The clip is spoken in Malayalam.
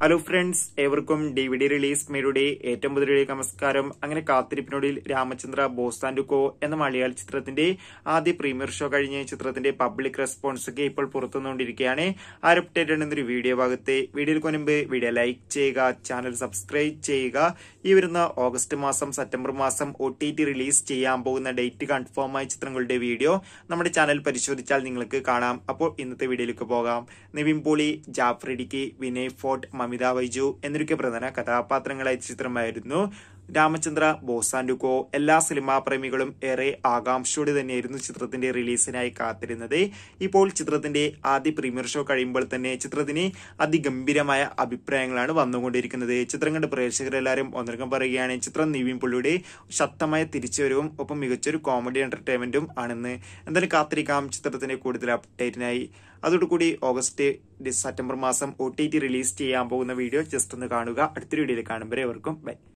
ഹലോ ഫ്രണ്ട്സ് ഏവർക്കും ഡി വി ഡി റിലീസ് മേരുടെ ഏറ്റവും പുതിയ നമസ്കാരം അങ്ങനെ കാത്തിരിപ്പിനൊടിയിൽ രാമചന്ദ്ര ബോസാൻഡുക്കോ എന്ന മലയാള ചിത്രത്തിന്റെ ആദ്യ പ്രീമിയർ ഷോ കഴിഞ്ഞ് ചിത്രത്തിന്റെ പബ്ലിക് റെസ്പോൺസ് ഒക്കെ ഇപ്പോൾ പുറത്തുനിന്നുകൊണ്ടിരിക്കുകയാണ് ആ അപ്ഡേറ്റ് എന്നൊരു വീഡിയോ ഭാഗത്തെ വീഡിയോയിൽ മുൻപ് വീഡിയോ ലൈക്ക് ചെയ്യുക ചാനൽ സബ്സ്ക്രൈബ് ചെയ്യുക ഈ വരുന്ന ഓഗസ്റ്റ് മാസം സെപ്റ്റംബർ മാസം ഒ ടി ടി റിലീസ് ചെയ്യാൻ പോകുന്ന ഡേറ്റ് കൺഫേം ആയ ചിത്രങ്ങളുടെ വീഡിയോ നമ്മുടെ ചാനൽ പരിശോധിച്ചാൽ നിങ്ങൾക്ക് കാണാം അപ്പോൾ ഇന്നത്തെ വീഡിയോയിലേക്ക് പോകാം നിവിൻ പോളി ജാഫ്രിഡിക്ക് വിനയ് ഫോർട്ട് മമിത വൈജു എന്നൊക്കെ പ്രധാന കഥാപാത്രങ്ങളായ ചിത്രമായിരുന്നു രാമചന്ദ്ര ബോസാൻഡുക്കോ എല്ലാ സിനിമാ പ്രേമികളും ഏറെ ആകാംക്ഷയോടെ തന്നെയായിരുന്നു ചിത്രത്തിന്റെ റിലീസിനായി കാത്തിരുന്നത് ഇപ്പോൾ ചിത്രത്തിന്റെ ആദ്യ പ്രീമിയർ ഷോ കഴിയുമ്പോൾ തന്നെ ചിത്രത്തിന് അതിഗംഭീരമായ അഭിപ്രായങ്ങളാണ് വന്നുകൊണ്ടിരിക്കുന്നത് ചിത്രം കണ്ട് പ്രേക്ഷകരെല്ലാവരും ഒന്നരക്കം പറയുകയാണ് ചിത്രം നിവിൻ പുള്ളിയുടെ ശക്തമായ തിരിച്ചുവരവും ഒപ്പം മികച്ചൊരു കോമഡി എന്റർടൈൻമെന്റും ആണെന്ന് എന്തായാലും കാത്തിരിക്കാം ചിത്രത്തിന്റെ കൂടുതൽ അപ്ഡേറ്റിനായി അതോടുകൂടി ഓഗസ്റ്റ് സെപ്റ്റംബർ മാസം ഒ ടി ടി റിലീസ് ചെയ്യാൻ പോകുന്ന വീഡിയോ ജസ്റ്റ് ഒന്ന് കാണുക അടുത്തൊരു വീഡിയോയിൽ കാണുമ്പോൾ എവർക്കും ബൈ